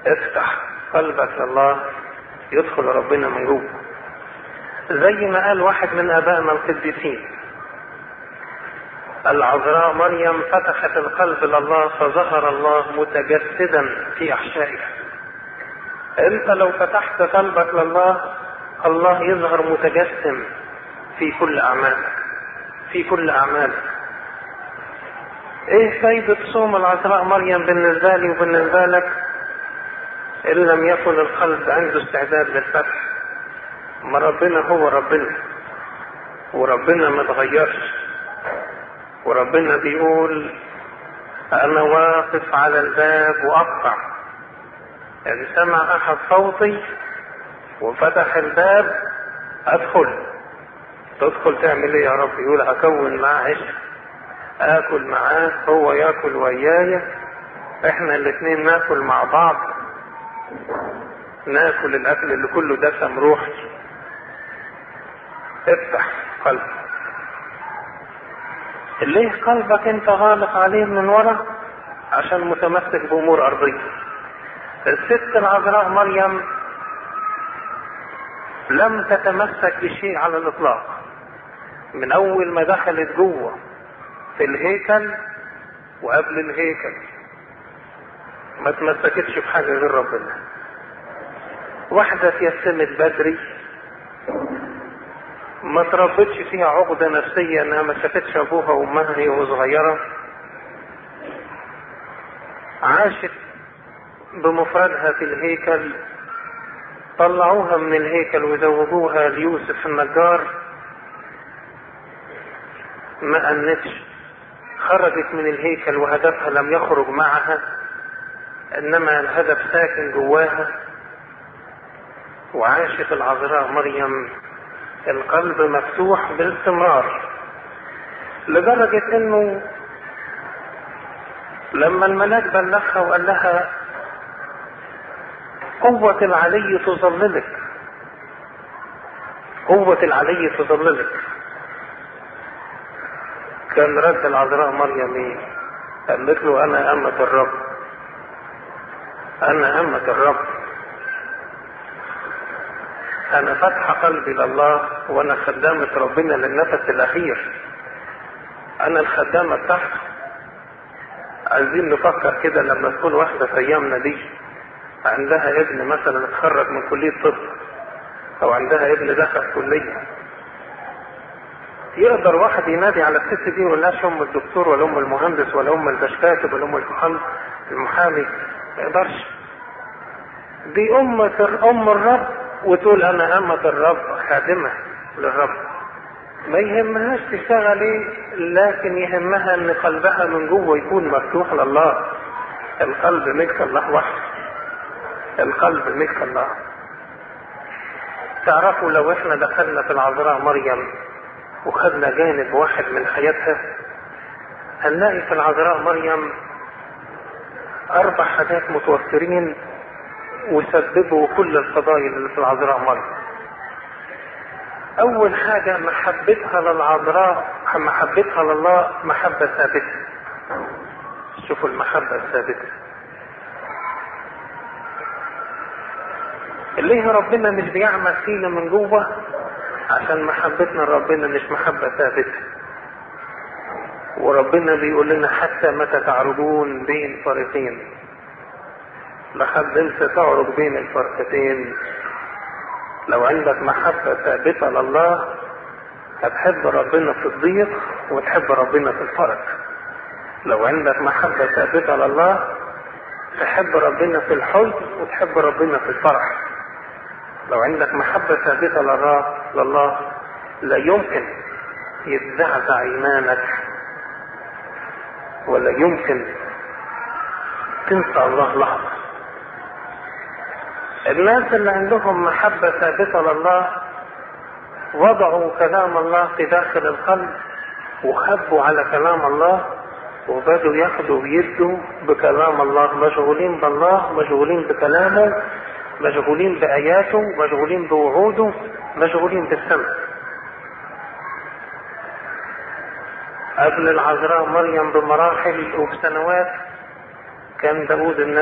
افتح قلبك لله يدخل ربنا من جوه زي ما قال واحد من ابائنا القديسين العذراء مريم فتحت القلب لله فظهر الله متجسدا في احشائها انت لو فتحت قلبك لله الله يظهر متجسم في كل اعمالك في كل اعمالك ايه فايدة صوم العذراء مريم بالنسبة لي وبالنسبة لك ان لم يكن القلب عنده استعداد للفتح ما ربنا هو ربنا وربنا ما تغيرش وربنا بيقول انا واقف على الباب واقطع يعني سمع احد صوتي وفتح الباب ادخل تدخل تعمل ايه يا رب يقول اكون معاه عشق اكل معاه هو ياكل وياي احنا الاثنين ناكل مع بعض ناكل الاكل اللي كله دسم روحي افتح قلبك ليه قلبك انت غالق عليه من ورا عشان متمسك بامور ارضيه الست العذراء مريم لم تتمسك بشيء على الاطلاق من اول ما دخلت جوه في الهيكل وقبل الهيكل ما تمسكتش بحاجه غير ربنا واحده اتيسمت بدري ما تربتش فيها عقدة نفسية انها ما شافتش ابوها وامها هي وصغيرة عاشت بمفردها في الهيكل طلعوها من الهيكل وزوجوها ليوسف النجار ما أنتش خرجت من الهيكل وهدفها لم يخرج معها انما الهدف ساكن جواها وعاشت العذراء مريم القلب مفتوح باستمرار لدرجة انه لما الملاك بلغها وقال لها قوة العلي تظللك قوة العلي تظللك كان رد العذراء مريم ايه قالت له انا امة الرب انا امة الرب انا فاتحة قلبي لله وانا خدامة ربنا للنفس الاخير انا الخدامة بتاعته عايزين نفكر كده لما تكون واحدة في ايامنا دي عندها ابن مثلا اتخرج من كلية طب او عندها ابن دخل كلية يقدر واحد ينادي على الست دي ولا لهاش ام الدكتور ولا ام المهندس ولا ام البشكاتب ولا ام المحامي ما يقدرش دي أمة أم الرب وتقول أنا أمة الرب خادمة للرب ما يهمهاش تشتغل ايه لكن يهمها ان قلبها من جوه يكون مفتوح لله القلب ملك الله وحده القلب ملك الله تعرفوا لو احنا دخلنا في العذراء مريم وخدنا جانب واحد من حياتها هنلاقي في العذراء مريم اربع حاجات متوفرين وسببوا كل الفضائل اللي في العذراء مريم اول حاجة محبتها للعذراء محبتها لله محبة ثابتة شوفوا المحبة الثابتة اللي هي ربنا مش بيعمل فينا من جوه عشان محبتنا لربنا مش محبة ثابتة وربنا بيقول لنا حتى متى تعرضون بين فريقين لحد امتى تعرض بين الفرقتين لو عندك محبة ثابتة لله هتحب ربنا في الضيق وتحب ربنا في الفرج لو عندك محبة ثابتة لله تحب ربنا في الحزن وتحب ربنا في الفرح لو عندك محبة ثابتة لله لله لا يمكن يتزعزع ايمانك ولا يمكن تنسى الله لحظة الناس اللي عندهم محبة ثابتة لله وضعوا كلام الله في داخل القلب وخبوا على كلام الله وبدوا ياخدوا ويدوا بكلام الله مشغولين بالله مشغولين بكلامه مشغولين بآياته مشغولين بوعوده مشغولين بالسمع قبل العذراء مريم بمراحل وبسنوات كان داود النبي